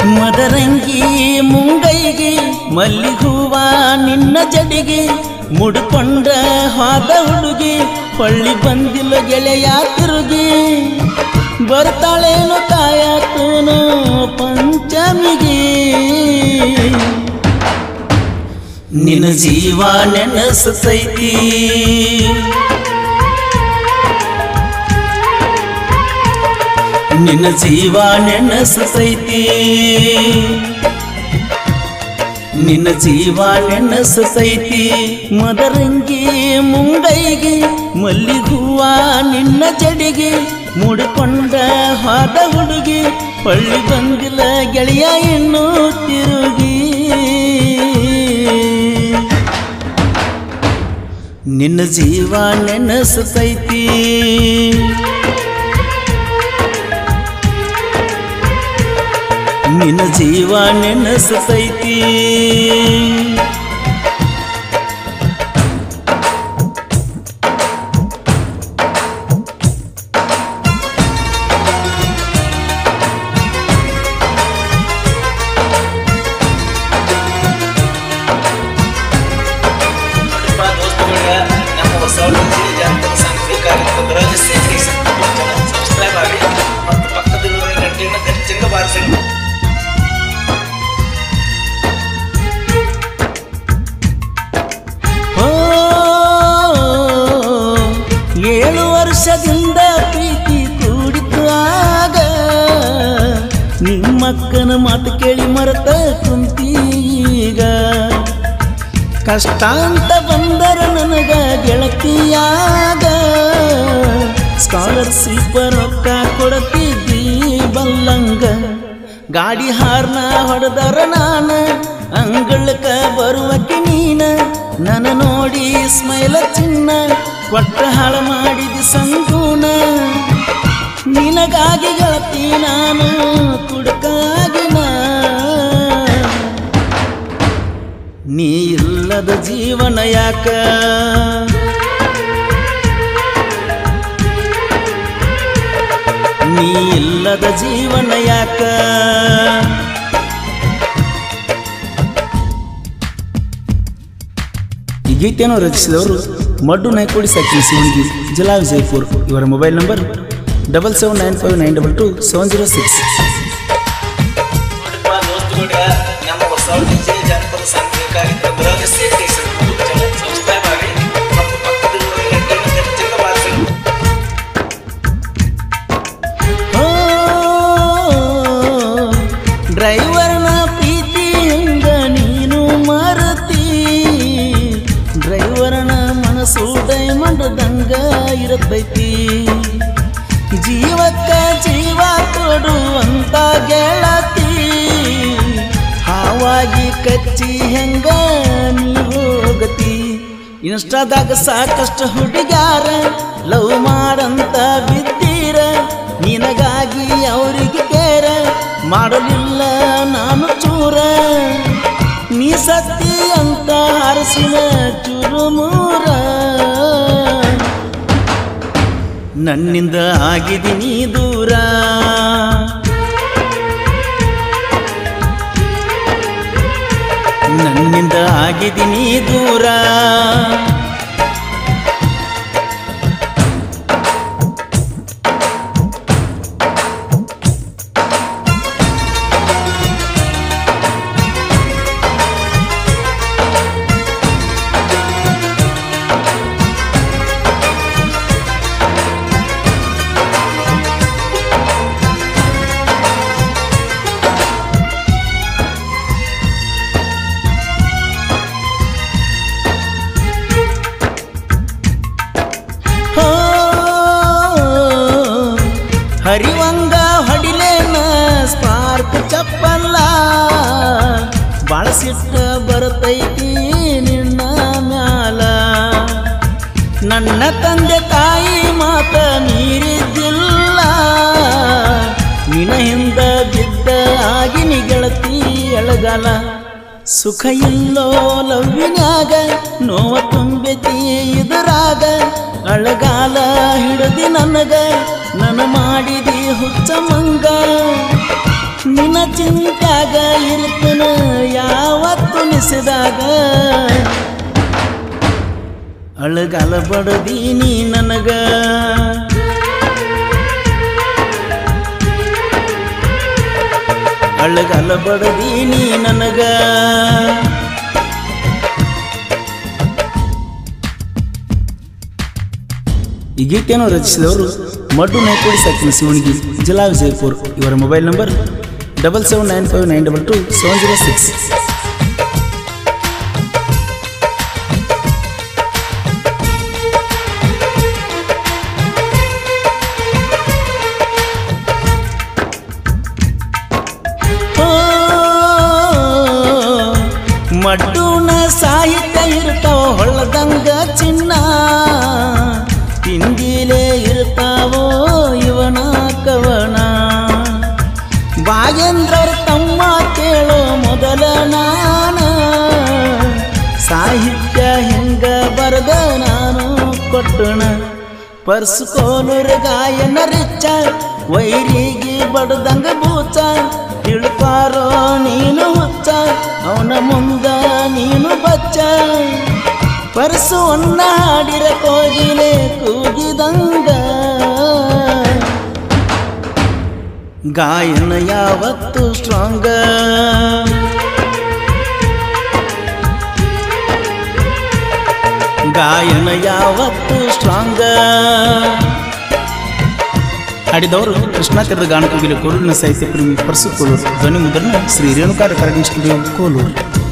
ಮದರಂಗಿ ಮುಂಗೈಗೆ ಮಲ್ಲಿಗೂವ ನಿನ್ನ ಜಡಿಗೆ ಮುಡ್ಕೊಂಡ ಹಾದ ಹುಡುಗಿ ಪಳ್ಳಿ ಬಂದಿಲ್ಲ ಗೆಳೆಯ ತಿರುಗಿ ಬರ್ತಾಳೇನು ತಾಯಾತೂನು ಪಂಚಮಿಗೆ ನಿನ್ನ ಜೀವ ನೆನಸತೈತಿ ನಿನ್ನ ಜೀವ ನೆನಸತೈತಿ ನಿನ್ನ ಜೀವ ನೆನಸತೈತಿ ಮದರಂಗಿ ಮುಂಗೈಗೆ ಮಲ್ಲಿಗೂವ ನಿನ್ನ ಜಡಿಗೆ ಮುಡ್ಕೊಂಡ ಹಾದ ಹುಡುಗಿ ಪಳ್ಳಿ ಬಂದಿಲ್ಲ ಗೆಳೆಯ ಇನ್ನು ತಿರುಗಿ ನಿನ್ನ ಜೀವ ನೆನಸತೈತಿ ನಿನ್ನ ಜೀವ ನೆನಸತೈತಿ ನೋಡಿಪ್ಪ ದೋಸ್ತುಗಳೇ, ನಮ್ಮ ಹೊಸ ಡಿಜಿಟಲ್ ಜಾನಪದ ಸಾಂಸ್ಕೃತಿಕ ಕಾರ್ಯಕ್ರಮದ ರಹಸ್ಯ ಸಬ್ಸ್ಕ್ರೈಬ್ ಆಗಿ ಮತ್ತು ಪಕ್ಕದಲ್ಲಿರುವ ಗಂಟೆಯನ್ನು ಗಂಟೆಂಗ ಬಾರಿಸಿ ಓ ಏಳು ವರ್ಷದಿಂದ ಪ್ರೀತಿ ಕೂಡಿತು ಆಗ ನಿಮ್ಮಕ್ಕನ ಮಾತು ಕೇಳಿ ಮರೆತ ಕುಂತೀಗ ಕಷ್ಟ ಅಂತ ಬಂದರ ನನಗ ಗೆಳತಿಯಾಗ ಸ್ಕಾಲರ್ಶಿಪ್ ರೊಕ್ಕ ಕೊಡ್ತಿದ್ದಿ ಬಲ್ಲಂಗ ಗಾಡಿ ಹಾರ್ನ ಹೊಡೆದರ ನಾನ ಅಂಗಳಕ್ಕ ಬರುವಕ್ಕೆ ನೀನ ನನ್ನ ನೋಡಿ ಸ್ಮೈಲ ಚಿನ್ನ ಕೊಟ್ಟ ಹಾಳು ಮಾಡಿದಿ ಸಂಗೂನ ನಿನಗಾಗಿ ಗೆಳತಿ ನಾನು ಕುಡುಕಾಗಿನ ನೀ ಇಲ್ಲದ ಜೀವನ ಯಾಕ ನೀ ಇಲ್ಲದ ಜೀವನ ಯಾಕ ಈ ಗೀತೆಯನ್ನು ರಚಿಸಿದವರು ಮಡ್ಡು ನಾಯ್ಕೋಡಿ ಸಾಕಿನ ಶಿವಣಿಗಿ ಜಿಲ್ಲಾ ವಿಜಯಪುರ್ ಇವರ mobile number double seven nine five nine double two seven zero six ನೋಡಿಪ್ಪ ದೋಸ್ತುಗಳೇ, ನಮ್ಮ ಹೊಸ ಡಿಜಿಟಲ್ ಜಾನಪದ ಸಾಂಸ್ಕೃತಿಕ ಕಾರ್ಯಕ್ರಮದ ರಹಸ್ಯ ಸಬ್ಸ್ಕ್ರೈಬ್ ಆಗಿ ಮತ್ತು ಪಕ್ಕದಲ್ಲಿರುವ ಗಂಟೆಯನ್ನು ಗಂಟೆಂಗ ಬಾರಿಸಿ ಡ್ರೈವರ್ನ ಪ್ರೀತಿ ಹೆಂಗ ನೀನು ಮರತಿ ಡ್ರೈವರ್ನ ಮನಸ್ಸು ಡೈಮಂಡ್ದಂಗ ಇರತೈತಿ ಜೀವಕ್ಕ ಜೀವ ಕೊಡುವಂತ ಗೆಳತಿ ಹಾವಾಗಿ ಕಚ್ಚಿ ಹೆಂಗ ನೀ ಹೋಗತಿ ಇನ್ಸ್ಟಾದಾಗ ಸಾಕಷ್ಟು ಹುಡುಗ್ಯಾರ ಲವ್ ಮಾಡಂತ ಬಿದ್ದೀರ ನಿನಗಾಗಿ ಅವರಿಗೆ ಕೇರ ಮಾಡಲಿಲ್ಲ ನಾನು ಚೂರ ನೀ ಸತ್ತಿ ಅಂತ ಹರಸಿನ ಚುರುಮೂರ ನನ್ನಿಂದ ಆಗಿದ್ದೀನಿ ದೂರ ನನ್ನಿಂದ ಆಗಿದ್ದೀನಿ ದೂರ ಹೋ, ಹರಿವಂಗ ಹೊಡಿಲೇನ ಸ್ಪಾರ್ಕ್ ಚಪ್ಪಲ್ಲ ಬಳಸಿಟ್ಟ ಬರ್ತೈತಿ ನಿನ್ನ ಮ್ಯಾಲ ನನ್ನ ತಂದೆ ತಾಯಿ ಮಾತ ಮೀರಿದ್ದಿಲ್ಲ ನಿನ ಹಿಂದ ಬಿದ್ದ ಆಗಿನಿ ಗೆಳತಿ ಎಳಗಾಲ ಸುಖ ಇಲ್ಲೋ ಲವ್ವಿನ್ಯಾಗ ನೋವ ತುಂಬೈತಿ ಇದರಾಗ ಅಳಗಾಲ ಹಿಡದಿ ನನಗ ನನ್ನ ಮಾಡಿದಿ ಹುಚ್ಚ ಮಂಗ ನಿನ್ನ ಚಿಂತ್ಯಾಗ ಇರ್ತನ ಯಾವತ್ತು ನಿಸಿದಾಗ ಅಳಗಾಲ ಬಡದೀನಿ ನನಗ ಅಳಗಾಲ ಬಡದೀನಿ ನನಗ ಈ ಗೀತೆಯನ್ನು ರಚಿಸಿದವರು ಮಡ್ಡು ನಾಯ್ಕೋಡಿ ಸಾಕಿನ ಶಿವಣಿಗಿ ಜಿಲ್ಲಾ ವಿಜಯಪುರ ಇವರ mobile number double seven nine five nine double two seven zero six ಮಡ್ಡುನ ಸಾಹಿತ್ಯ ಇರ್ತಾವ ಹೊಳ್ಳದಂಗ ಚಿನ್ನ ಹಿಂದಿಲೇ ಇರ್ತಾವೋ ಇವನ ಕವನ ಬಾಗೇಂದ್ರವ್ರ ತಮ್ಮ ಕೇಳೋ ಮೊದಲ ನಾನ ಸಾಹಿತ್ಯ ಹೆಂಗ ಬರದ ನಾನು ಕೊಟ್ಟಣ ಪರ್ಸ್ಕೋನೂರ ಗಾಯನ ರಿಚ್ಚ ವೈರಿಗೆ ಬಡ್ದಂಗ ಬೂಚ ತಿಳ್ಪಾರೋ ನೀನು ಹುಚ್ಚ ಅವನ ಮುಂದ ನೀನು ಬಚ್ಚ ಪರಸುವನ್ನ ಹಾಡಿರ ಕೋಗಿಲೆ ಕೂಗಿದಂಗ ಗಾಯನ ಯಾವತ್ತು ಸ್ಟ್ರಾಂಗ ಗಾಯನ ಯಾವತ್ತು ಸ್ಟ್ರಾಂಗ ಹಾಡಿದವರು ಕೃಷ್ಣ ತೀರದ ಗಾನ ಕೋಗಿಲೆ ಕೋಲೂರಿನ ಸಾಹಿತ್ಯ ಪ್ರೇಮಿ ಪರಸು ಕೋಲೂರು ಧ್ವನಿ ಮುದ್ರಣ ಶ್ರೀ ರೇಣುಕಾರ ಕರಡಿ ಸ್ಟುಡಿಯೋ ಕೋಲೂರು